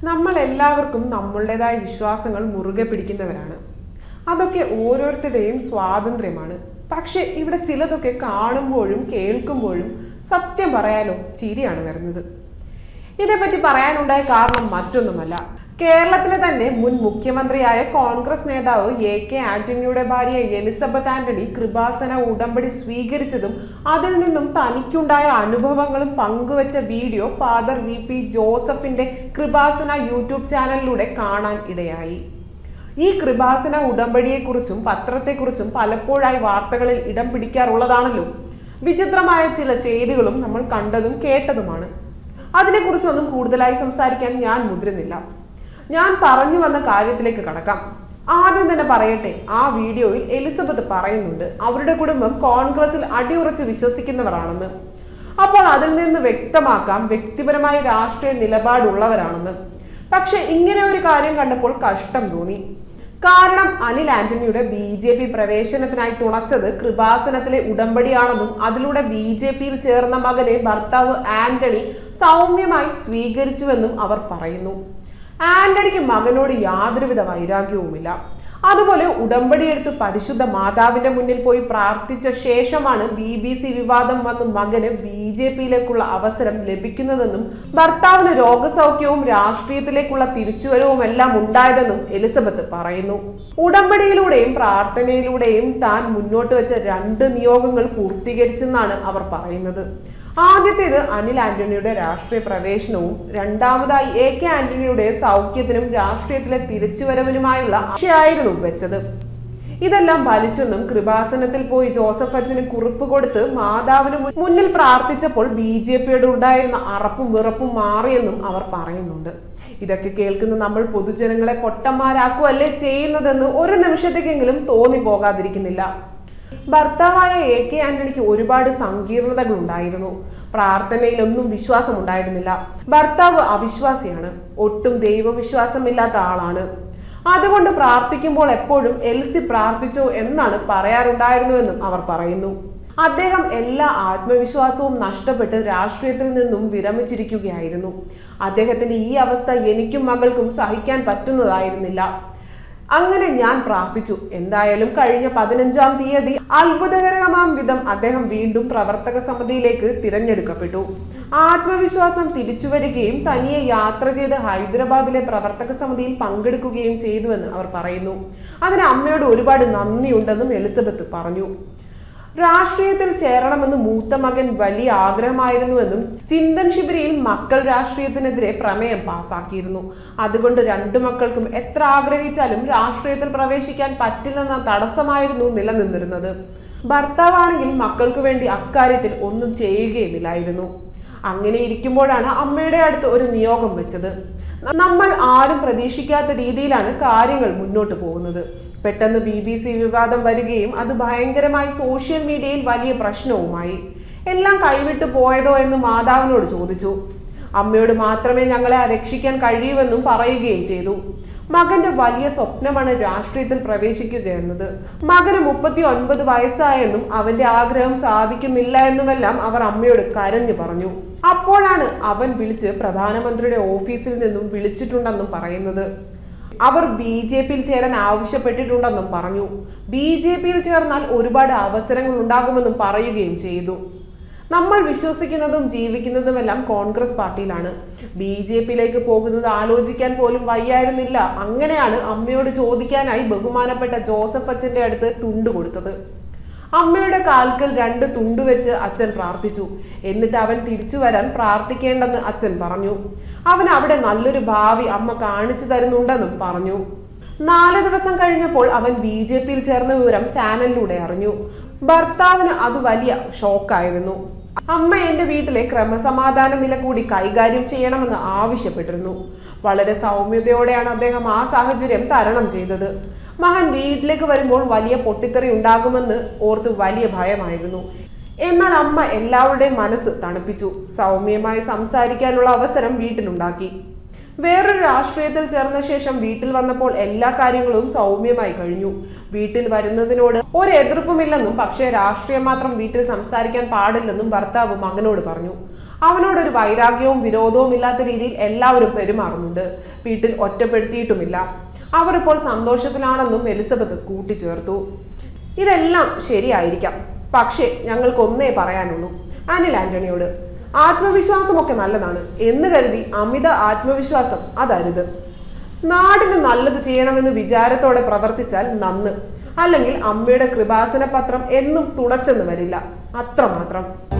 നമ്മൾ എല്ലാവർക്കും നമ്മളുടേതായ വിശ്വാസങ്ങൾ മുറുകെ പിടിക്കുന്നവരാണ് അതൊക്കെ ഓരോരുത്തരുടെയും സ്വാതന്ത്ര്യമാണ് പക്ഷെ ഇവിടെ ചിലതൊക്കെ കാണുമ്പോഴും കേൾക്കുമ്പോഴും സത്യം പറയാലോ ചിരിയാണ് വരുന്നത് ഇതേപ്പറ്റി പറയാനുണ്ടായ കാരണം മറ്റൊന്നുമല്ല കേരളത്തിലെ തന്നെ മുൻ മുഖ്യമന്ത്രിയായ കോൺഗ്രസ് നേതാവ് എ കെ ആന്റണിയുടെ ഭാര്യ എലിസബത്ത് ആന്റണി കൃപാസന ഉടമ്പടി സ്വീകരിച്ചതും അതിൽ നിന്നും തനിക്കുണ്ടായ അനുഭവങ്ങളും പങ്കുവച്ച വീഡിയോ ഫാദർ വി പി ജോസഫിന്റെ കൃപാസന യൂട്യൂബ് ചാനലിലൂടെ കാണാൻ ഇടയായി ഈ കൃപാസന ഉടമ്പടിയെക്കുറിച്ചും പത്രത്തെക്കുറിച്ചും പലപ്പോഴായി വാർത്തകളിൽ ഇടം പിടിക്കാറുള്ളതാണല്ലോ വിചിത്രമായ ചില ചെയ്തികളും നമ്മൾ കണ്ടതും കേട്ടതുമാണ് അതിനെക്കുറിച്ചൊന്നും കൂടുതലായി സംസാരിക്കാൻ ഞാൻ മുതിരുന്നില്ല ഞാൻ പറഞ്ഞു വന്ന കാര്യത്തിലേക്ക് കടക്കാം ആദ്യം തന്നെ പറയട്ടെ ആ വീഡിയോയിൽ എലിസബത്ത് പറയുന്നുണ്ട് അവരുടെ കുടുംബം കോൺഗ്രസിൽ അടിയുറച്ച് വിശ്വസിക്കുന്നവരാണെന്ന് അപ്പോൾ അതിൽ നിന്ന് വ്യക്തമാക്കാം വ്യക്തിപരമായ രാഷ്ട്രീയ നിലപാടുള്ളവരാണെന്ന് പക്ഷെ ഇങ്ങനെ ഒരു കാര്യം കണ്ടപ്പോൾ കഷ്ടം തോന്നി കാരണം അനിൽ ആന്റണിയുടെ ബി ജെ പി പ്രവേശനത്തിനായി തുണച്ചത് കൃപാസനത്തിലെ ഉടമ്പടിയാണെന്നും അതിലൂടെ ബി ജെ പിയിൽ ചേർന്ന മകനെ ഭർത്താവ് ആന്റണി സൗമ്യമായി സ്വീകരിച്ചുവെന്നും അവർ പറയുന്നു ആന്റണിക്ക് മകനോട് യാതൊരുവിധ വൈരാഗ്യവുമില്ല അതുപോലെ ഉടമ്പടിയെടുത്ത് പരിശുദ്ധ മാതാവിന്റെ മുന്നിൽ പോയി പ്രാർത്ഥിച്ച ശേഷമാണ് ബി ബി സി വിവാദം വന്ന് മകന് ബി ജെ പിയിലേക്കുള്ള അവസരം ലഭിക്കുന്നതെന്നും ഭർത്താവിന് രോഗസൗഖ്യവും രാഷ്ട്രീയത്തിലേക്കുള്ള തിരിച്ചുവരവും എല്ലാം ഉണ്ടായതെന്നും എലിസബത്ത് പറയുന്നു ഉടമ്പടിയിലൂടെയും പ്രാർത്ഥനയിലൂടെയും താൻ മുന്നോട്ട് വെച്ച രണ്ട് നിയോഗങ്ങൾ പൂർത്തീകരിച്ചെന്നാണ് അവർ പറയുന്നത് ആദ്യത്തേത് അനിൽ ആന്റണിയുടെ രാഷ്ട്രീയ പ്രവേശനവും രണ്ടാമതായി എ കെ ആന്റണിയുടെ സൗഖ്യത്തിനും രാഷ്ട്രീയത്തിലെ തിരിച്ചുവരവിനുമായുള്ള ആശയായിരുന്നു വെച്ചത് ഇതെല്ലാം ഫലിച്ചെന്നും കൃപാസനത്തിൽ പോയി ജോസഫ് അച്ഛന് കുറിപ്പ് കൊടുത്ത് മാതാവിന് മുൻ- മുന്നിൽ പ്രാർത്ഥിച്ചപ്പോൾ ബി ജെ പിയോട് ഉണ്ടായിരുന്ന അറപ്പും വിറപ്പും മാറിയെന്നും അവർ പറയുന്നുണ്ട് ഇതൊക്കെ കേൾക്കുന്ന നമ്മൾ പൊതുജനങ്ങളെ പൊട്ടന്മാരാക്കുവല്ലേ ചെയ്യുന്നതെന്ന് ഒരു നിമിഷത്തേക്കെങ്കിലും തോന്നി പോകാതിരിക്കുന്നില്ല ഭർത്താവായ എ കെ ആന്റണിക്ക് ഒരുപാട് സങ്കീർണതകൾ ഉണ്ടായിരുന്നു പ്രാർത്ഥനയിലൊന്നും വിശ്വാസം ഉണ്ടായിരുന്നില്ല ഭർത്താവ് അവിശ്വാസിയാണ് ഒട്ടും ദൈവവിശ്വാസമില്ലാത്ത ആളാണ് അതുകൊണ്ട് പ്രാർത്ഥിക്കുമ്പോൾ എപ്പോഴും എൽസി പ്രാർത്ഥിച്ചോ എന്നാണ് പറയാറുണ്ടായിരുന്നുവെന്നും അവർ പറയുന്നു അദ്ദേഹം എല്ലാ ആത്മവിശ്വാസവും നഷ്ടപ്പെട്ട് രാഷ്ട്രീയത്തിൽ നിന്നും വിരമിച്ചിരിക്കുകയായിരുന്നു അദ്ദേഹത്തിന്റെ ഈ അവസ്ഥ എനിക്കും മകൾക്കും സഹിക്കാൻ പറ്റുന്നതായിരുന്നില്ല അങ്ങനെ ഞാൻ പ്രാർത്ഥിച്ചു എന്തായാലും കഴിഞ്ഞ പതിനഞ്ചാം തീയതി അത്ഭുതകരമാം വിധം അദ്ദേഹം വീണ്ടും പ്രവർത്തക സമിതിയിലേക്ക് തിരഞ്ഞെടുക്കപ്പെട്ടു ആത്മവിശ്വാസം തിരിച്ചു വരികയും തനിയെ യാത്ര ചെയ്ത് ഹൈദരാബാദിലെ പ്രവർത്തക സമിതിയിൽ പങ്കെടുക്കുകയും ചെയ്തുവെന്ന് അവർ പറയുന്നു അതിന് അമ്മയോട് ഒരുപാട് നന്ദിയുണ്ടെന്നും എലിസബത്ത് പറഞ്ഞു രാഷ്ട്രീയത്തിൽ ചേരണമെന്ന് മൂത്ത മകൻ വലിയ ആഗ്രഹമായിരുന്നുവെന്നും ചിന്തൻ ശിബിരിയിൽ മക്കൾ രാഷ്ട്രീയത്തിനെതിരെ പ്രമേയം പാസാക്കിയിരുന്നു അതുകൊണ്ട് രണ്ടു മക്കൾക്കും എത്ര ആഗ്രഹിച്ചാലും രാഷ്ട്രീയത്തിൽ പ്രവേശിക്കാൻ പറ്റില്ലെന്ന തടസ്സമായിരുന്നു നിലനിന്നിരുന്നത് ഭർത്താവാണെങ്കിൽ മക്കൾക്ക് വേണ്ടി അക്കാര്യത്തിൽ ഒന്നും ചെയ്യുകയുമില്ലായിരുന്നു അങ്ങനെ ഇരിക്കുമ്പോഴാണ് അമ്മയുടെ അടുത്ത് ഒരു നിയോഗം വെച്ചത് നമ്മൾ ആരും പ്രതീക്ഷിക്കാത്ത രീതിയിലാണ് കാര്യങ്ങൾ മുന്നോട്ട് പോകുന്നത് പെട്ടെന്ന് ബി ബി സി വിവാദം വരികയും അത് ഭയങ്കരമായി സോഷ്യൽ മീഡിയയിൽ വലിയ പ്രശ്നവുമായി എല്ലാം കൈവിട്ടു പോയതോ എന്ന് മാതാവിനോട് ചോദിച്ചു അമ്മയോട് മാത്രമേ ഞങ്ങളെ രക്ഷിക്കാൻ കഴിയൂവെന്നും പറയുകയും ചെയ്തു മകന്റെ വലിയ സ്വപ്നമാണ് രാഷ്ട്രീയത്തിൽ പ്രവേശിക്കുക എന്നത് മകന് മുപ്പത്തി ഒൻപത് വയസ്സായെന്നും അവന്റെ ആഗ്രഹം സാധിക്കുന്നില്ല എന്നുമെല്ലാം അവർ അമ്മയോട് കരഞ്ഞു പറഞ്ഞു അപ്പോഴാണ് അവൻ വിളിച്ച് പ്രധാനമന്ത്രിയുടെ ഓഫീസിൽ നിന്നും വിളിച്ചിട്ടുണ്ടെന്നും പറയുന്നത് അവർ ബി ജെ പിയിൽ ചേരാൻ ആവശ്യപ്പെട്ടിട്ടുണ്ടെന്നും പറഞ്ഞു ബി ജെ പിയിൽ ചേർന്നാൽ ഒരുപാട് അവസരങ്ങൾ ഉണ്ടാകുമെന്നും പറയുകയും ചെയ്തു നമ്മൾ വിശ്വസിക്കുന്നതും ജീവിക്കുന്നതുമെല്ലാം കോൺഗ്രസ് പാർട്ടിയിലാണ് ബി ജെ പിയിലേക്ക് പോകുന്നത് ആലോചിക്കാൻ പോലും വയ്യായിരുന്നില്ല അങ്ങനെയാണ് അമ്മയോട് ചോദിക്കാനായി ബഹുമാനപ്പെട്ട ജോസഫ് അച്ഛന്റെ അടുത്ത് തുണ്ട് കൊടുത്തത് അമ്മയുടെ കാൽക്കൽ രണ്ട് തുണ്ട് വെച്ച് അച്ഛൻ പ്രാർത്ഥിച്ചു എന്നിട്ട് അവൻ തിരിച്ചു വരാൻ പ്രാർത്ഥിക്കേണ്ടെന്ന് അച്ഛൻ പറഞ്ഞു അവൻ അവിടെ നല്ലൊരു ഭാവി അമ്മ കാണിച്ചു തരുന്നുണ്ടെന്നും പറഞ്ഞു നാല് ദിവസം കഴിഞ്ഞപ്പോൾ അവൻ ബി ജെ പിയിൽ ചേർന്ന വിവരം ചാനലിലൂടെ അറിഞ്ഞു ഭർത്താവിന് അത് വലിയ ഷോക്കായിരുന്നു അമ്മ എന്റെ വീട്ടിലെ ക്രമസമാധാന നില കൂടി കൈകാര്യം ചെയ്യണമെന്ന് ആവശ്യപ്പെട്ടിരുന്നു വളരെ സൗമ്യതയോടെയാണ് അദ്ദേഹം ആ സാഹചര്യം തരണം ചെയ്തത് മകൻ വീട്ടിലേക്ക് വരുമ്പോൾ വലിയ പൊട്ടിത്തെറി ഉണ്ടാകുമെന്ന് ഓർത്ത് വലിയ ഭയമായിരുന്നു എന്നാൽ അമ്മ എല്ലാവരുടെയും മനസ്സ് തണുപ്പിച്ചു സൗമ്യമായി സംസാരിക്കാനുള്ള അവസരം വീട്ടിലുണ്ടാക്കി വേറൊരു രാഷ്ട്രീയത്തിൽ ചേർന്ന ശേഷം വീട്ടിൽ വന്നപ്പോൾ എല്ലാ കാര്യങ്ങളും സൗമ്യമായി കഴിഞ്ഞു വീട്ടിൽ വരുന്നതിനോട് ഒരു എതിർപ്പുമില്ലെന്നും പക്ഷേ രാഷ്ട്രീയം മാത്രം വീട്ടിൽ സംസാരിക്കാൻ പാടില്ലെന്നും ഭർത്താവ് മകനോട് പറഞ്ഞു അവനോടൊരു വൈരാഗ്യവും വിരോധവും ഇല്ലാത്ത രീതിയിൽ എല്ലാവരും പെരുമാറുന്നുണ്ട് വീട്ടിൽ ഒറ്റപ്പെടുത്തിയിട്ടുമില്ല അവർ ഇപ്പോൾ സന്തോഷത്തിലാണെന്നും എലിസബത്ത് കൂട്ടിച്ചേർത്തു ഇതെല്ലാം ശരിയായിരിക്കാം പക്ഷേ ഞങ്ങൾക്ക് ഒന്നേ പറയാനുള്ളൂ അനിൽ ആന്റണിയോട് ആത്മവിശ്വാസമൊക്കെ നല്ലതാണ് എന്ന് കരുതി അമിത ആത്മവിശ്വാസം അതരുത് നാടിന് നല്ലത് ചെയ്യണമെന്ന് വിചാരത്തോടെ പ്രവർത്തിച്ചാൽ നന്ന് അല്ലെങ്കിൽ അമ്മയുടെ കൃപാസന പത്രം എന്നും തുടച്ചെന്ന് വരില്ല അത്രമാത്രം